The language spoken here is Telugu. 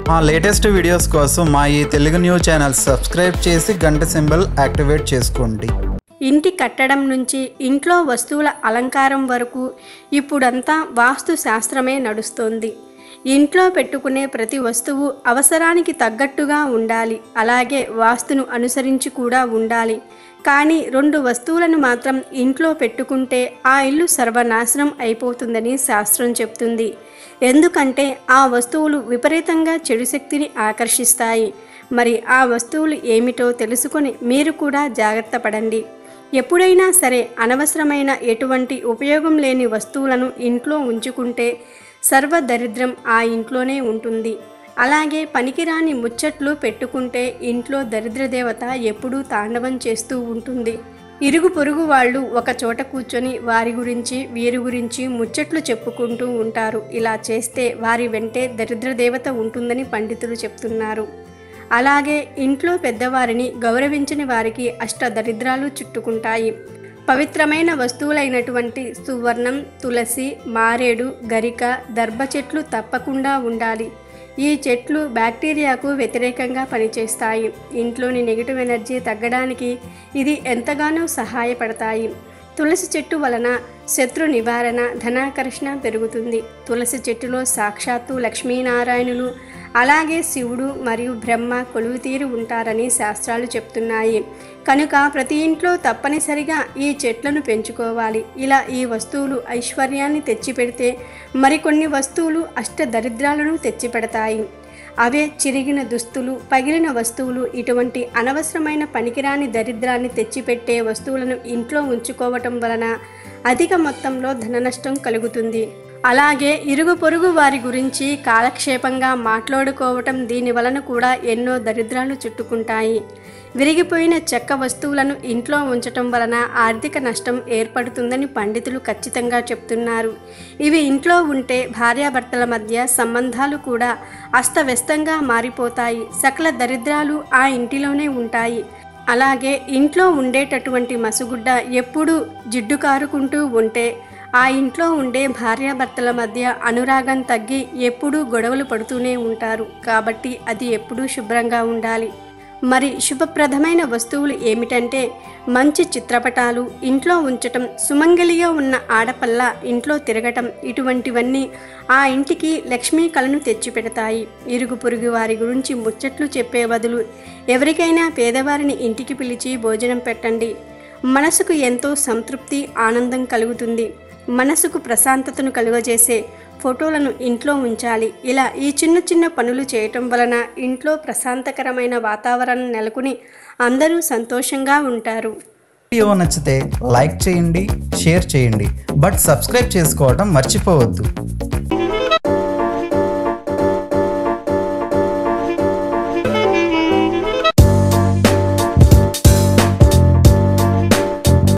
మా లేటెస్ట్ వీడియోస్ కోసం మా ఈ తెలుగు న్యూస్ ఛానల్ సబ్స్క్రైబ్ చేసి గంట సింబల్ యాక్టివేట్ చేసుకోండి ఇంటి కట్టడం నుంచి ఇంట్లో వస్తువుల అలంకారం వరకు ఇప్పుడంతా వాస్తు శాస్త్రమే నడుస్తోంది ఇంట్లో పెట్టుకునే ప్రతి వస్తువు అవసరానికి తగ్గట్టుగా ఉండాలి అలాగే వాస్తును అనుసరించి కూడా ఉండాలి కానీ రెండు వస్తువులను మాత్రం ఇంట్లో పెట్టుకుంటే ఆ ఇల్లు సర్వనాశనం అయిపోతుందని శాస్త్రం చెప్తుంది ఎందుకంటే ఆ వస్తువులు విపరీతంగా చెడు శక్తిని ఆకర్షిస్తాయి మరి ఆ వస్తువులు ఏమిటో తెలుసుకొని మీరు కూడా జాగ్రత్త పడండి ఎప్పుడైనా సరే అనవసరమైన ఎటువంటి ఉపయోగం లేని వస్తువులను ఇంట్లో ఉంచుకుంటే సర్వ దరిద్రం ఆ ఇంట్లోనే ఉంటుంది అలాగే పనికిరాని ముచ్చట్లు పెట్టుకుంటే ఇంట్లో దరిద్ర దేవత ఎప్పుడూ తాండవం చేస్తూ ఉంటుంది ఇరుగు పొరుగు వాళ్ళు ఒక చోట కూర్చొని వారి గురించి వీరి గురించి ముచ్చట్లు చెప్పుకుంటూ ఉంటారు ఇలా చేస్తే వారి వెంటే దరిద్ర దేవత ఉంటుందని పండితులు చెప్తున్నారు అలాగే ఇంట్లో పెద్దవారిని గౌరవించని వారికి అష్ట దరిద్రాలు చుట్టుకుంటాయి పవిత్రమైన వస్తువులైనటువంటి సువర్ణం తులసి మారేడు గరిక దర్భ చెట్లు తప్పకుండా ఉండాలి ఈ చెట్లు బ్యాక్టీరియాకు వ్యతిరేకంగా పనిచేస్తాయి ఇంట్లోని నెగిటివ్ ఎనర్జీ తగ్గడానికి ఇది ఎంతగానో సహాయపడతాయి తులసి చెట్టు వలన శత్రు నివారణ ధనాకర్షణ పెరుగుతుంది తులసి చెట్టులో సాక్షాత్తు లక్ష్మీనారాయణులు అలాగే శివుడు మరియు బ్రహ్మ కొలువుతీరు ఉంటారని శాస్త్రాలు చెప్తున్నాయి కనుక ప్రతి ఇంట్లో తప్పనిసరిగా ఈ చెట్లను పెంచుకోవాలి ఇలా ఈ వస్తువులు ఐశ్వర్యాన్ని తెచ్చిపెడితే మరికొన్ని వస్తువులు అష్ట దరిద్రాలను తెచ్చిపెడతాయి అవే చిరిగిన దుస్తులు పగిలిన వస్తువులు ఇటువంటి అనవసరమైన పనికిరాని దరిద్రాన్ని తెచ్చిపెట్టే వస్తువులను ఇంట్లో ఉంచుకోవటం వలన అధిక మొత్తంలో ధన నష్టం కలుగుతుంది అలాగే ఇరుగు పొరుగు వారి గురించి కాలక్షేపంగా మాట్లాడుకోవటం దీని వలన కూడా ఎన్నో దరిద్రాలు చుట్టుకుంటాయి విరిగిపోయిన చెక్క వస్తువులను ఇంట్లో ఉంచటం వలన ఆర్థిక నష్టం ఏర్పడుతుందని పండితులు ఖచ్చితంగా చెప్తున్నారు ఇవి ఇంట్లో ఉంటే భార్యాభర్తల మధ్య సంబంధాలు కూడా అస్తవ్యస్తంగా మారిపోతాయి సకల దరిద్రాలు ఆ ఇంటిలోనే ఉంటాయి అలాగే ఇంట్లో ఉండేటటువంటి మసుగుడ్డ ఎప్పుడూ జిడ్డు కారుకుంటూ ఉంటే ఆ ఇంట్లో ఉండే భార్యాభర్తల మధ్య అనురాగం తగ్గి ఎప్పుడూ గొడవలు పడుతూనే ఉంటారు కాబట్టి అది ఎప్పుడూ శుభ్రంగా ఉండాలి మరి శుభప్రదమైన వస్తువులు ఏమిటంటే మంచి చిత్రపటాలు ఇంట్లో ఉంచటం సుమంగలిగా ఉన్న ఆడపల్ల ఇంట్లో తిరగటం ఇటువంటివన్నీ ఆ ఇంటికి లక్ష్మీ కళను తెచ్చిపెడతాయి ఇరుగు పొరుగు వారి గురించి ముచ్చట్లు చెప్పే బదులు ఎవరికైనా పేదవారిని ఇంటికి పిలిచి భోజనం పెట్టండి మనసుకు ఎంతో సంతృప్తి ఆనందం కలుగుతుంది మనసుకు ప్రశాంతతను కలుగజేసే ఫోటోలను ఇంట్లో ఉంచాలి ఇలా ఈ చిన్న చిన్న పనులు చేయటం వలన ఇంట్లో ప్రశాంతకరమైన వాతావరణం నెలకొని అందరూ సంతోషంగా ఉంటారు వీడియో నచ్చితే లైక్ చేయండి షేర్ చేయండి బట్ సబ్స్క్రైబ్ చేసుకోవడం మర్చిపోవద్దు